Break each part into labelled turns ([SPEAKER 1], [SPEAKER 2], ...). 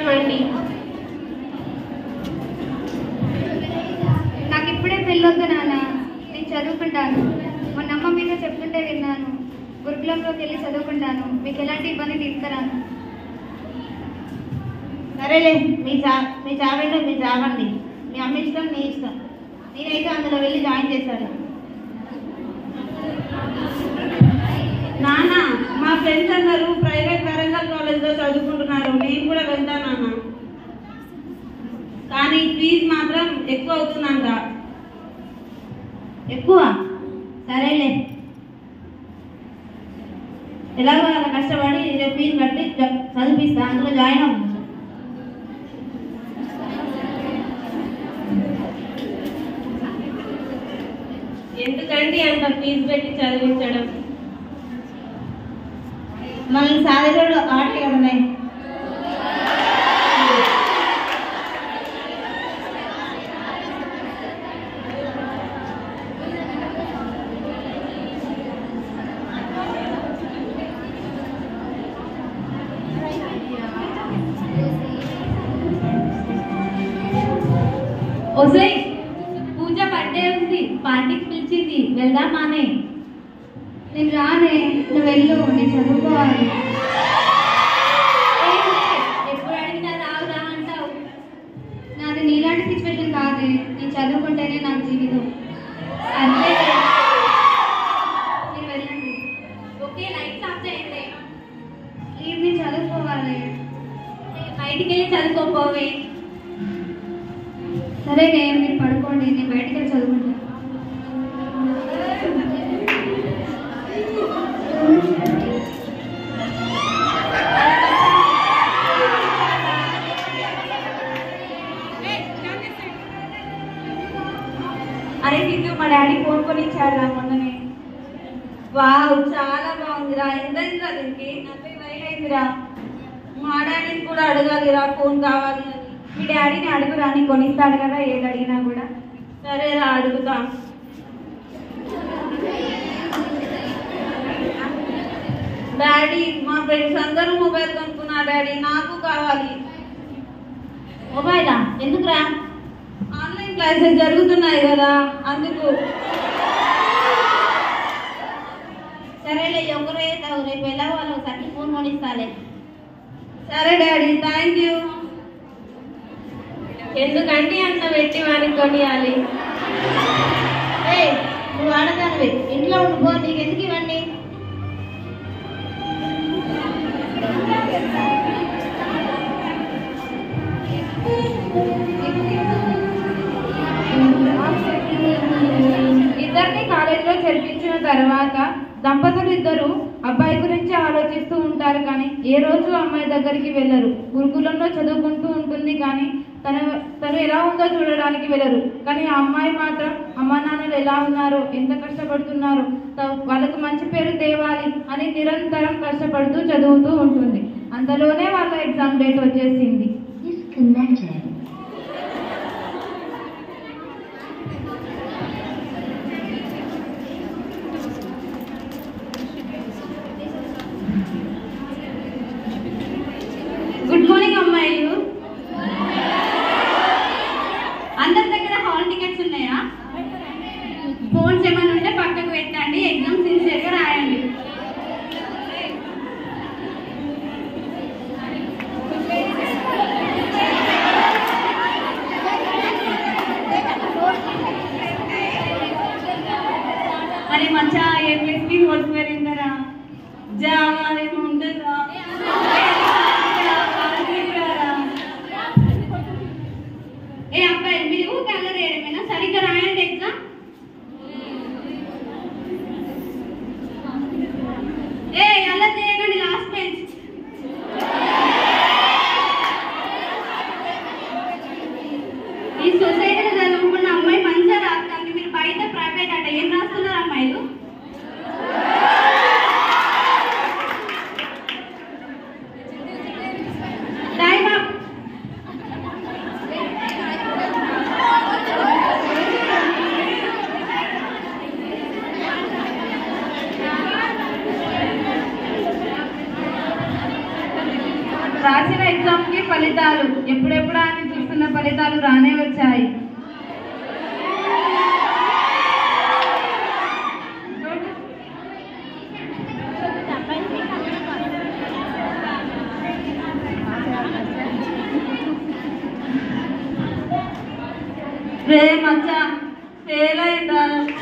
[SPEAKER 1] చూడండి
[SPEAKER 2] నాకు ఇప్పుడే పెళ్ళొద్దు నాన్న నేను చదువుకుంటాను మొన్న అమ్మ మీద చెప్తుంటే విన్నాను గురుకులంలోకి వెళ్ళి చదువుకుంటాను మీకు ఎలాంటి ఇబ్బంది తీసుకురాను
[SPEAKER 1] సరేలే మీ చా మీ చావండి మీ చావండి మీ అమ్మ ఇష్టం నీ ఇష్టం నేనైతే అందులో వెళ్ళి జాయిన్ చేశాను నాన్న మా ఫ్రెండ్స్ అందరూ ప్రైవేట్ వరంగల్ కాలేజ్లో చదువుకుంటున్నారు నేను కూడా వెళ్తాను నాన్న కానీ ఫీజు మాత్రం ఎక్కువ అవుతుందంట ఎక్కువ సరేలే ఎలాగో అలా కష్టపడి రేపు ఫీజు కట్టి జ- చదివిస్తా అందులో జాయిన్ అవ్వు ఎందుకండి అంత ఫీజు పెట్టి చదివించడం మనల్ని సాధకుడు ఆటే కదనే
[SPEAKER 3] ఒసై పూజ బర్త్డే ఉంది పార్టీకి పిలిచింది వెళ్దాం మానే
[SPEAKER 2] నేను రానే నువ్వు వెళ్ళు నేను చదువుకోవాలి
[SPEAKER 3] ఎప్పుడు అడిగినా రావు రా అంటావు
[SPEAKER 2] నాది నీలాంటి సిచ్యువేషన్ కాదే నేను చదువుకుంటేనే నాకు జీవితం
[SPEAKER 3] అంతే
[SPEAKER 2] మీరు వెళ్ళండి
[SPEAKER 3] ఓకే లైట్స్ ఆఫ్ చేయండి
[SPEAKER 2] ప్లీజ్ నేను చదువుకోవాలి
[SPEAKER 3] బయటికి వెళ్ళి చదువుకోపోవే
[SPEAKER 2] సరేనే మీరు పడుకోండి నేను బయటికి వెళ్ళి చదువుకుంటాను
[SPEAKER 1] అరే సిద్ధు మా డాడీ ఫోన్ కొని ఇచ్చాడు రా మొన్ననే వావ్ చాలా బాగుందిరా ఎంత అయిందిరా దీనికి నలభై వేలు అయిందిరా మా డాడీని కూడా అడగాలిరా ఫోన్ కావాలి అని
[SPEAKER 2] మీ డాడీని అడుగురా నీ కొనిస్తాడు కదా ఏది అడిగినా కూడా
[SPEAKER 1] సరేరా అడుగుతా డాడీ మా ఫ్రెండ్స్ అందరూ మొబైల్ కొనుక్కున్నారు డాడీ నాకు కావాలి
[SPEAKER 3] మొబైలా ఎందుకురా
[SPEAKER 1] ఆన్లైన్ క్లాసెస్ జరుగుతున్నాయి కదా అందుకు
[SPEAKER 3] సరేలే ఎవరు అవుతావు రేపు ఎలా వాళ్ళు ఒకసారి ఫోన్ కొనిస్తాలే
[SPEAKER 1] సరే డాడీ థ్యాంక్ యూ
[SPEAKER 3] ఎందుకంటే అంత పెట్టి వారికి కొనియాలి
[SPEAKER 1] ఏయ్, నువ్వు ఆడదానివి ఇంట్లో ఉండిపో నీకు ఎందుకు ఇవన్నీ
[SPEAKER 2] ఇద్దరిని కాలేజీలో చేర్పించిన తర్వాత దంపతులు ఇద్దరు అబ్బాయి గురించి ఆలోచిస్తూ ఉంటారు కానీ ఏ రోజు అమ్మాయి దగ్గరికి వెళ్ళరు గురుకులంలో చదువుకుంటూ ఉంటుంది కానీ తను తను ఎలా ఉందో చూడడానికి వెళ్ళరు కానీ ఆ అమ్మాయి మాత్రం అమ్మా నాన్నలు ఎలా ఉన్నారు ఎంత కష్టపడుతున్నారు త- వాళ్ళకు మంచి పేరు తేవాలి అని నిరంతరం కష్టపడుతూ చదువుతూ ఉంటుంది అంతలోనే వాళ్ళ ఎగ్జామ్ డేట్ వచ్చేసింది గుడ్ మార్నింగ్ అమ్మాయిలు అందరి దగ్గర హాల్ టికెట్స్ ఉన్నాయా ఫోన్స్ ఏమైనా ఉంటే పక్కకు పెట్టండి ఎగ్జామ్ సిన్సియర్గా రాయండి ఫలితాలు ఎప్పుడెప్పుడా అని చూస్తున్న ఫలితాలు రానే వచ్చాయి
[SPEAKER 1] రే మచ్చా ఫెయిల్ అయిందా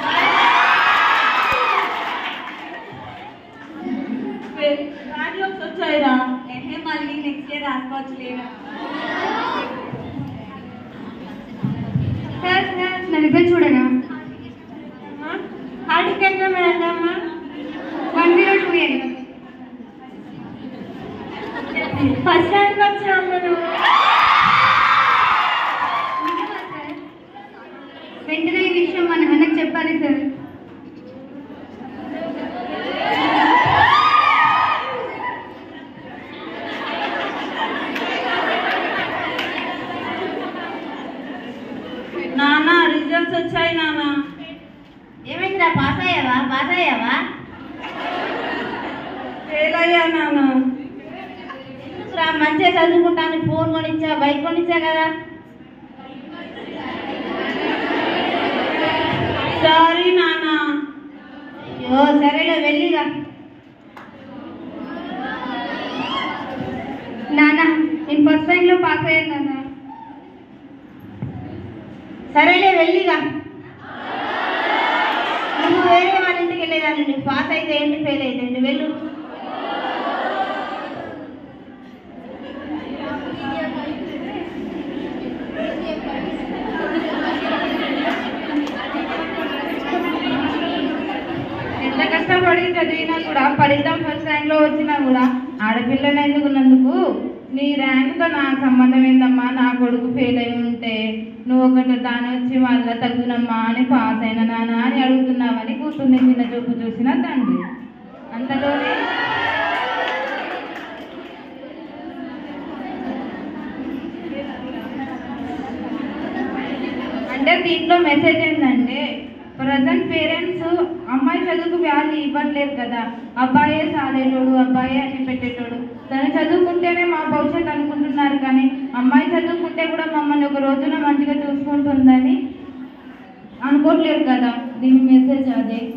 [SPEAKER 1] రాజీవ్స్ వచ్చాయిరా
[SPEAKER 3] ఏహే మళ్ళీ నెక్స్ట్ ఇయర్ రాసుకోవచ్చు లేదా
[SPEAKER 2] సార్ సార్ నా రిజల్ట్ చూడనా
[SPEAKER 1] హాల్ టికెట్ మేడమ్మా
[SPEAKER 2] one zero two eight
[SPEAKER 1] first rank వచ్చాము నువ్వు
[SPEAKER 2] వెంటనే ఈ విషయం మన అన్నకు చెప్పాలి సార్
[SPEAKER 1] నాన్న రిజల్ట్స్ వచ్చాయి నాన్న
[SPEAKER 3] ఏమైందిరా పాస్ అయ్యావా పాస్ అయ్యావా
[SPEAKER 1] ఫెయిల్ అయ్యా నాన్న
[SPEAKER 3] ఎందుకురా మంచిగా చదువుకుంటాను ఫోన్ కొనిచ్చా బైక్ కొనిచ్చా కదా
[SPEAKER 1] సారీ నాన్న
[SPEAKER 3] అయ్యో సరేలే వెళ్ళిగా
[SPEAKER 2] నాన్న నేను ఫస్ట్ టైంలో పాస్ అయ్యాను నాన్న
[SPEAKER 3] సరేలే వెళ్ళిగా నువ్వు వేరే వాళ్ళ ఇంటికి వెళ్ళేదాన్ని నువ్వు పాస్ అయితే ఏంటి ఫెయిల్ అయితే ఏంటి వెళ్ళు
[SPEAKER 2] ఎంత కష్టపడి చదివినా కూడా ఫలితం ఫస్ట్ ర్యాంక్ లో వచ్చినా కూడా ఆడపిల్లని ఎందుకున్నందుకు నీ ర్యాంక్తో నాకు సంబంధం ఏందమ్మా నా కొడుకు ఫెయిల్ అయి ఉంటే నువ్వు ఒకటి దాని వచ్చి వాళ్ళ తగ్గునమ్మా అని పాస్ అయిన నాన్న అని అడుగుతున్నావని కూతుర్ని చిన్న చూపు చూసిన తండ్రి అంతలోనే అంటే దీంట్లో మెసేజ్ ఏంటంటే ప్రజెంట్ పేరెంట్స్ అమ్మాయి చదువుకు వాల్యూ ఇవ్వట్లేదు కదా అబ్బాయే సాలేటోడు అబ్బాయే అని పెట్టేటోడు తను చదువుకుంటేనే మా భవిష్యత్తు అనుకుంటున్నారు కానీ అమ్మాయి చదువుకుంటే కూడా మమ్మల్ని ఒక రోజున మంచిగా చూసుకుంటుందని అనుకోవట్లేదు కదా దీని మెసేజ్ అదే